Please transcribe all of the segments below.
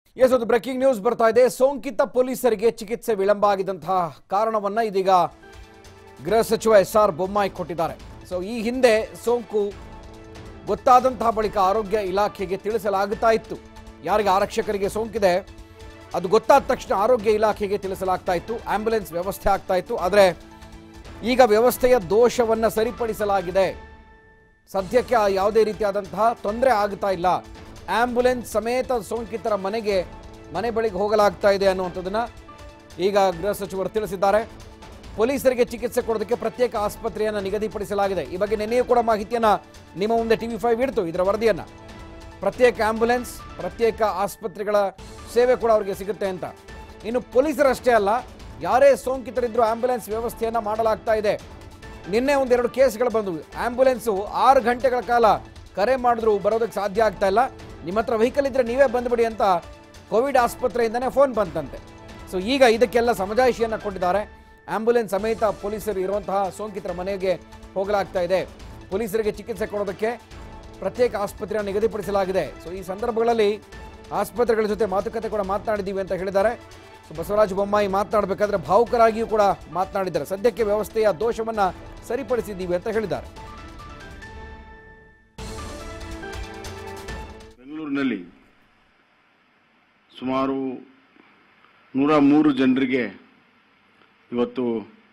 S ಒಂದು breaking news ಬರ್ತಾ ಇದೆ ಸೋಂಕಿತ ಪೊಲೀಸರಿಗೆ ಚಿಕಿತ್ಸೆ ವಿಳಂಬ ಆಗಿದಂತಹ ಕಾರಣವನ್ನ ಇದೀಗ ಗೃಹ ಸಚಿವ ಎಸ್ ಆರ್ ಬೊಮ್ಮಾಯಿ ಕೊಟ್ಟಿದ್ದಾರೆ ಸೊ ಈ ಹಿಂದೆ ಸೋಂಕು ಗೊತ್ತಾದಂತಹ ಬಳಿಕ ಆರೋಗ್ಯ ಇಲಾಖೆಗೆ ತಿಳಿಸಲಾಗುತ್ತಾ ಇತ್ತು ಯಾರಿಗೆ ಆರಕ್ಷಕರಿಗೆ ಸೋಂಕಿದೆ ಅದು ಗೊತ್ತಾದ ತಕ್ಷಣ ಆರೋಗ್ಯ ಇಲಾಖೆಗೆ ತಿಳಿಸಲಾಗ್ತಾ ಇತ್ತು ಆಂಬ್ಯುಲೆನ್ಸ್ ವ್ಯವಸ್ಥೆ ಆಗ್ತಾ ಇತ್ತು ಆದರೆ ಈಗ ವ್ಯವಸ್ಥೆಯ ದೋಷವನ್ನ ಸರಿಪಡಿಸಲಾಗಿದೆ ಸದ್ಯಕ್ಕೆ ಆ ಯಾವುದೇ ರೀತಿಯಾದಂತಹ ತೊಂದರೆ ಆಗ್ತಾ ಇಲ್ಲ ಆಂಬ್ಯುಲೆನ್ಸ್ ಸಮೇತ ಸೋಂಕಿತರ ಮನೆಗೆ ಮನೆ ಬಳಿಗೆ ಹೋಗಲಾಗ್ತಾ ಇದೆ ಅನ್ನುವಂಥದ್ದನ್ನ ಈಗ ಗೃಹ ಸಚಿವರು ತಿಳಿಸಿದ್ದಾರೆ ಪೊಲೀಸರಿಗೆ ಚಿಕಿತ್ಸೆ ಕೊಡೋದಕ್ಕೆ ಪ್ರತ್ಯೇಕ ಆಸ್ಪತ್ರೆಯನ್ನು ನಿಗದಿಪಡಿಸಲಾಗಿದೆ ಈ ಬಗ್ಗೆ ನಿನ್ನೆಯೂ ಕೂಡ ಮಾಹಿತಿಯನ್ನ ನಿಮ್ಮ ಮುಂದೆ ಟಿವಿ ಫೈವ್ ಇಡ್ತು ಇದರ ವರದಿಯನ್ನ ಪ್ರತ್ಯೇಕ ಆಂಬ್ಯುಲೆನ್ಸ್ ಪ್ರತ್ಯೇಕ ಆಸ್ಪತ್ರೆಗಳ ಸೇವೆ ಕೂಡ ಅವರಿಗೆ ಸಿಗುತ್ತೆ ಅಂತ ಇನ್ನು ಪೊಲೀಸರಷ್ಟೇ ಅಲ್ಲ ಯಾರೇ ಸೋಂಕಿತರಿದ್ರೂ ಆಂಬ್ಯುಲೆನ್ಸ್ ವ್ಯವಸ್ಥೆಯನ್ನ ಮಾಡಲಾಗ್ತಾ ಇದೆ ನಿನ್ನೆ ಒಂದೆರಡು ಕೇಸ್ಗಳು ಬಂದವು ಆಂಬ್ಯುಲೆನ್ಸು ಆರು ಗಂಟೆಗಳ ಕಾಲ ಕರೆ ಮಾಡಿದ್ರು ಬರೋದಕ್ಕೆ ಸಾಧ್ಯ ಆಗ್ತಾ ಇಲ್ಲ ನಿಮ್ಮ ಹತ್ರ ವೆಹಿಕಲ್ ಇದ್ರೆ ನೀವೇ ಬಂದ್ಬಿಡಿ ಅಂತ ಕೋವಿಡ್ ಆಸ್ಪತ್ರೆಯಿಂದನೇ ಫೋನ್ ಬಂತಂತೆ ಸೊ ಈಗ ಇದಕ್ಕೆಲ್ಲ ಸಮಜಾಯಿಷಿಯನ್ನು ಕೊಟ್ಟಿದ್ದಾರೆ ಆಂಬ್ಯುಲೆನ್ಸ್ ಸಮೇತ ಪೊಲೀಸರು ಇರುವಂತಹ ಸೋಂಕಿತರ ಮನೆಗೆ ಹೋಗಲಾಗ್ತಾ ಇದೆ ಪೊಲೀಸರಿಗೆ ಚಿಕಿತ್ಸೆ ಕೊಡೋದಕ್ಕೆ ಪ್ರತ್ಯೇಕ ಆಸ್ಪತ್ರೆಯನ್ನು ನಿಗದಿಪಡಿಸಲಾಗಿದೆ ಸೊ ಈ ಸಂದರ್ಭಗಳಲ್ಲಿ ಆಸ್ಪತ್ರೆಗಳ ಜೊತೆ ಮಾತುಕತೆ ಕೂಡ ಮಾತನಾಡಿದ್ದೀವಿ ಅಂತ ಹೇಳಿದ್ದಾರೆ ಸೊ ಬಸವರಾಜ ಬೊಮ್ಮಾಯಿ ಮಾತನಾಡಬೇಕಾದ್ರೆ ಭಾವುಕರಾಗಿಯೂ ಕೂಡ ಮಾತನಾಡಿದ್ದಾರೆ ಸದ್ಯಕ್ಕೆ ವ್ಯವಸ್ಥೆಯ ದೋಷವನ್ನ ಸರಿಪಡಿಸಿದ್ದೀವಿ ಅಂತ ಹೇಳಿದ್ದಾರೆ ಬೆಂಗಳೂರಿನಲ್ಲಿ ಸುಮಾರು ನೂರ ಮೂರು ಜನರಿಗೆ ಇವತ್ತು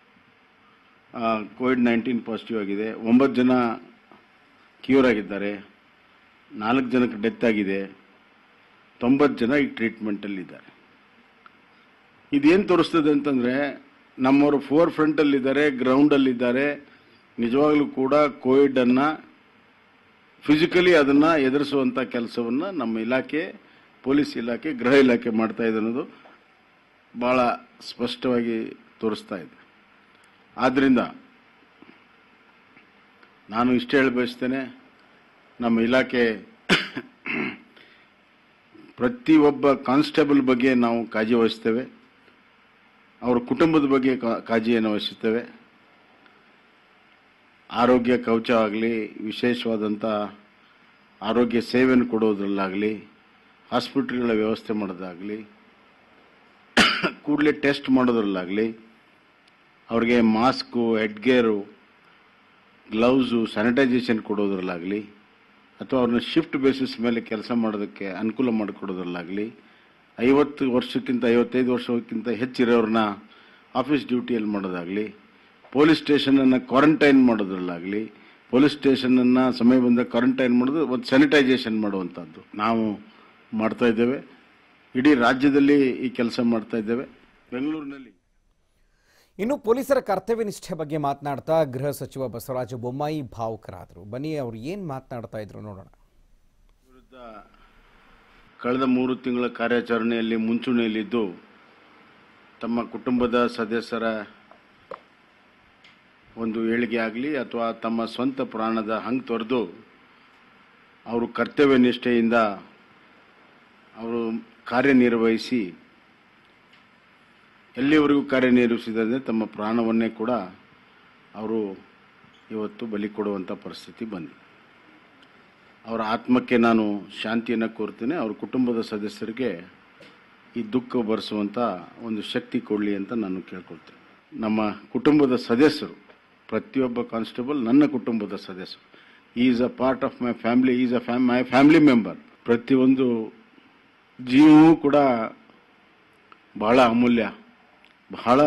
ಕೋವಿಡ್ ನೈನ್ಟೀನ್ ಪಾಸಿಟಿವ್ ಆಗಿದೆ ಒಂಬತ್ತು ಜನ ಕ್ಯೂರ್ ಆಗಿದ್ದಾರೆ ನಾಲ್ಕು ಜನಕ್ಕೆ ಡೆತ್ ಆಗಿದೆ ತೊಂಬತ್ತು ಜನ ಈಗ ಟ್ರೀಟ್ಮೆಂಟಲ್ಲಿದ್ದಾರೆ ಇದೇನು ತೋರಿಸ್ತದೆ ಅಂತಂದರೆ ನಮ್ಮವರು ಫೋರ್ ಫ್ರಂಟಲ್ಲಿದ್ದಾರೆ ಗ್ರೌಂಡಲ್ಲಿದ್ದಾರೆ ನಿಜವಾಗ್ಲೂ ಕೂಡ ಕೋವಿಡನ್ನು ಫಿಸಿಕಲಿ ಅದನ್ನು ಎದುರಿಸುವಂಥ ಕೆಲಸವನ್ನು ನಮ್ಮ ಇಲಾಖೆ ಪೊಲೀಸ್ ಇಲಾಖೆ ಗೃಹ ಇಲಾಖೆ ಮಾಡ್ತಾ ಇದೆ ಅನ್ನೋದು ಭಾಳ ಸ್ಪಷ್ಟವಾಗಿ ತೋರಿಸ್ತಾ ಇದೆ ಆದ್ದರಿಂದ ನಾನು ಇಷ್ಟೇ ಹೇಳಿ ಬಯಸ್ತೇನೆ ನಮ್ಮ ಇಲಾಖೆ ಪ್ರತಿಯೊಬ್ಬ ಕಾನ್ಸ್ಟೇಬಲ್ ಬಗ್ಗೆ ನಾವು ಕಾಳಜಿ ವಹಿಸ್ತೇವೆ ಅವರ ಕುಟುಂಬದ ಬಗ್ಗೆ ಕಾ- ಕಾಳಜಿಯನ್ನು ವಹಿಸುತ್ತೇವೆ ಆರೋಗ್ಯ ಕವಚ ಆಗಲಿ ವಿಶೇಷವಾದಂಥ ಆರೋಗ್ಯ ಸೇವೆಯನ್ನು ಕೊಡೋದ್ರಲ್ಲಾಗಲಿ ಹಾಸ್ಪಿಟ್ಲ್ಗಳ ವ್ಯವಸ್ಥೆ ಮಾಡೋದಾಗಲಿ ಕೂಡಲೇ ಟೆಸ್ಟ್ ಮಾಡೋದ್ರಲ್ಲಾಗಲಿ ಅವ್ರಿಗೆ ಮಾಸ್ಕು ಹೆಡ್ಗೇರು ಗ್ಲೌಸು ಸ್ಯಾನಿಟೈಸೇಷನ್ ಕೊಡೋದ್ರಲ್ಲಾಗಲಿ ಅಥವಾ ಅವ್ರನ್ನ ಶಿಫ್ಟ್ ಬೇಸಿಸ್ ಮೇಲೆ ಕೆಲಸ ಮಾಡೋದಕ್ಕೆ ಅನುಕೂಲ ಮಾಡಿಕೊಡೋದ್ರಲ್ಲಾಗಲಿ ಐವತ್ತು ವರ್ಷಕ್ಕಿಂತ ಐವತ್ತೈದು ವರ್ಷಕ್ಕಿಂತ ಹೆಚ್ಚಿರೋರನ್ನ ಆಫೀಸ್ ಡ್ಯೂಟಿಯಲ್ಲಿ ಮಾಡೋದಾಗಲಿ ಪೊಲೀಸ್ ಸ್ಟೇಷನನ್ನು ಕ್ವಾರಂಟೈನ್ ಮಾಡೋದ್ರಲ್ಲಾಗಲಿ ಪೊಲೀಸ್ ಸ್ಟೇಷನನ್ನು ಸಮಯ ಬಂದ ಕ್ವಾರಂಟೈನ್ ಮಾಡೋದು ಒಂದು ಸ್ಯಾನಿಟೈಸೇಷನ್ ಮಾಡುವಂಥದ್ದು ನಾವು ಮಾಡ್ತಾ ಇದ್ದೇವೆ ಇಡೀ ರಾಜ್ಯದಲ್ಲಿ ಈ ಕೆಲಸ ಮಾಡ್ತಾ ಇದ್ದೇವೆ ಬೆಂಗಳೂರಿನಲ್ಲಿ ಇನ್ನು ಪೊಲೀಸರ ಕರ್ತವ್ಯ ನಿಷ್ಠೆ ಬಗ್ಗೆ ಮಾತನಾಡ್ತಾ ಗೃಹ ಸಚಿವ ಬಸವರಾಜ ಬೊಮ್ಮಾಯಿ ಭಾವುಕರಾದರು ಬನ್ನಿ ಅವರು ಏನು ಮಾತನಾಡ್ತಾ ಇದ್ರು ನೋಡೋಣ ವಿರುದ್ಧ ಕಳೆದ ಮೂರು ತಿಂಗಳ ಕಾರ್ಯಾಚರಣೆಯಲ್ಲಿ ಮುಂಚೂಣಿಯಲ್ಲಿದ್ದು ತಮ್ಮ ಕುಟುಂಬದ ಸದಸ್ಯರ ಒಂದು ಏಳಿಗೆ ಆಗಲಿ ಅಥವಾ ತಮ್ಮ ಸ್ವಂತ ಪ್ರಾಣದ ಹಂಗೆ ತೊರೆದು ಅವರು ಕರ್ತವ್ಯ ನಿಷ್ಠೆಯಿಂದ ಅವರು ಕಾರ್ಯನಿರ್ವಹಿಸಿ ಎಲ್ಲಿವರೆಗೂ ಕಾರ್ಯನಿರ್ವಹಿಸಿದಂತೆ ತಮ್ಮ ಪ್ರಾಣವನ್ನೇ ಕೂಡ ಅವರು ಇವತ್ತು ಬಲಿ ಕೊಡುವಂಥ ಪರಿಸ್ಥಿತಿ ಬಂದಿದೆ ಅವರ ಆತ್ಮಕ್ಕೆ ನಾನು ಶಾಂತಿಯನ್ನು ಕೋರ್ತೇನೆ ಅವ್ರ ಕುಟುಂಬದ ಸದಸ್ಯರಿಗೆ ಈ ದುಃಖ ಭರಿಸುವಂಥ ಒಂದು ಶಕ್ತಿ ಕೊಡಲಿ ಅಂತ ನಾನು ಕೇಳ್ಕೊಳ್ತೇನೆ ನಮ್ಮ ಕುಟುಂಬದ ಸದಸ್ಯರು ಪ್ರತಿಯೊಬ್ಬ ಕಾನ್ಸ್ಟೇಬಲ್ ನನ್ನ ಕುಟುಂಬದ ಸದಸ್ಯರು is a part of my family is a fam my family member ಪ್ರತಿಯೊಂದು ಜೀವವೂ ಕೂಡ ಬಹಳ ಅಮೂಲ್ಯ ಬಹಳ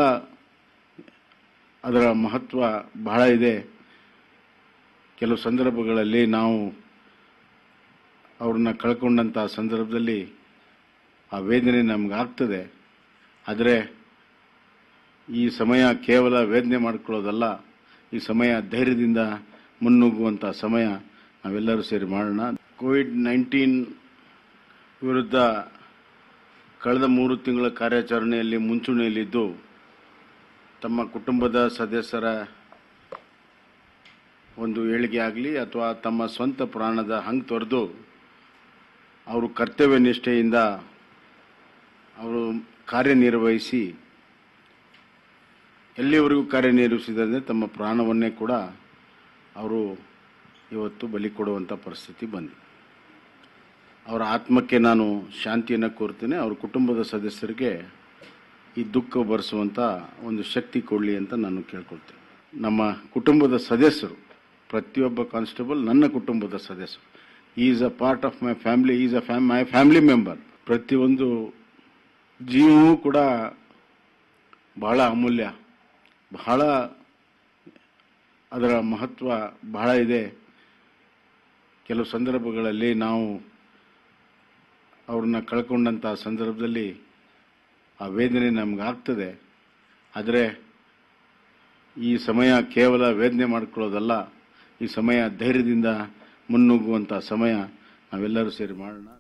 ಅದರ ಮಹತ್ವ ಬಹಳ ಇದೆ ಕೆಲವು ಸಂದರ್ಭಗಳಲ್ಲಿ ನಾವು ಅವ್ರನ್ನ ಕಳ್ಕೊಂಡಂಥ ಸಂದರ್ಭದಲ್ಲಿ ಆ ವೇದನೆ ನಮ್ಗೆ ಆಗ್ತದೆ ಆದರೆ ಈ ಸಮಯ ಕೇವಲ ವೇದನೆ ಮಾಡ್ಕೊಳ್ಳೋದಲ್ಲ ಈ ಸಮಯ ಧೈರ್ಯದಿಂದ ಮುನ್ನುಗ್ಗುವಂಥ ಸಮಯ ನಾವೆಲ್ಲರೂ ಸೇರಿ ಮಾಡೋಣ ಕೋವಿಡ್ ನೈನ್ಟೀನ್ ವಿರುದ್ಧ ಕಳೆದ ಮೂರು ತಿಂಗಳ ಕಾರ್ಯಾಚರಣೆಯಲ್ಲಿ ಮುಂಚೂಣಿಯಲ್ಲಿದ್ದು ತಮ್ಮ ಕುಟುಂಬದ ಸದಸ್ಯರ ಒಂದು ಏಳಿಗೆ ಆಗಲಿ ಅಥವಾ ತಮ್ಮ ಸ್ವಂತ ಪ್ರಾಣದ ಹಂಗೆ ತೊರೆದು ಅವರು ಕರ್ತವ್ಯ ನಿಷ್ಠೆಯಿಂದ ಅವರು ಕಾರ್ಯನಿರ್ವಹಿಸಿ ಎಲ್ಲಿವರೆಗೂ ಕಾರ್ಯನಿರ್ವಹಿಸಿದಂತೆ ತಮ್ಮ ಪ್ರಾಣವನ್ನೇ ಕೂಡ ಅವರು ಇವತ್ತು ಬಲಿ ಕೊಡುವಂಥ ಪರಿಸ್ಥಿತಿ ಬಂದಿದೆ ಅವರ ಆತ್ಮಕ್ಕೆ ನಾನು ಶಾಂತಿಯನ್ನು ಕೋರ್ತೇನೆ ಅವ್ರ ಕುಟುಂಬದ ಸದಸ್ಯರಿಗೆ ಈ ದುಃಖ ಭರಿಸುವಂಥ ಒಂದು ಶಕ್ತಿ ಕೊಡಲಿ ಅಂತ ನಾನು ಕೇಳ್ಕೊಳ್ತೇನೆ ನಮ್ಮ ಕುಟುಂಬದ ಸದಸ್ಯರು ಪ್ರತಿಯೊಬ್ಬ ಕಾನ್ಸ್ಟೇಬಲ್ ನನ್ನ ಕುಟುಂಬದ ಸದಸ್ಯರು is a part of my family is a fam my family member ಪ್ರತಿಯೊಂದು ಜೀವವೂ ಕೂಡ ಬಹಳ ಅಮೂಲ್ಯ ಬಹಳ ಅದರ ಮಹತ್ವ ಬಹಳ ಇದೆ ಕೆಲವು ಸಂದರ್ಭಗಳಲ್ಲಿ ನಾವು ಅವ್ರನ್ನ ಕಳ್ಕೊಂಡಂಥ ಸಂದರ್ಭದಲ್ಲಿ ಆ ವೇದನೆ ನಮ್ಗೆ ಆಗ್ತದೆ ಆದರೆ ಈ ಸಮಯ ಕೇವಲ ವೇದನೆ ಮಾಡ್ಕೊಳ್ಳೋದಲ್ಲ ಈ ಸಮಯ ಧೈರ್ಯದಿಂದ ಮುನ್ನುಗ್ಗುವಂಥ ಸಮಯ ನಾವೆಲ್ಲರೂ ಸೇರಿ ಮಾಡೋಣ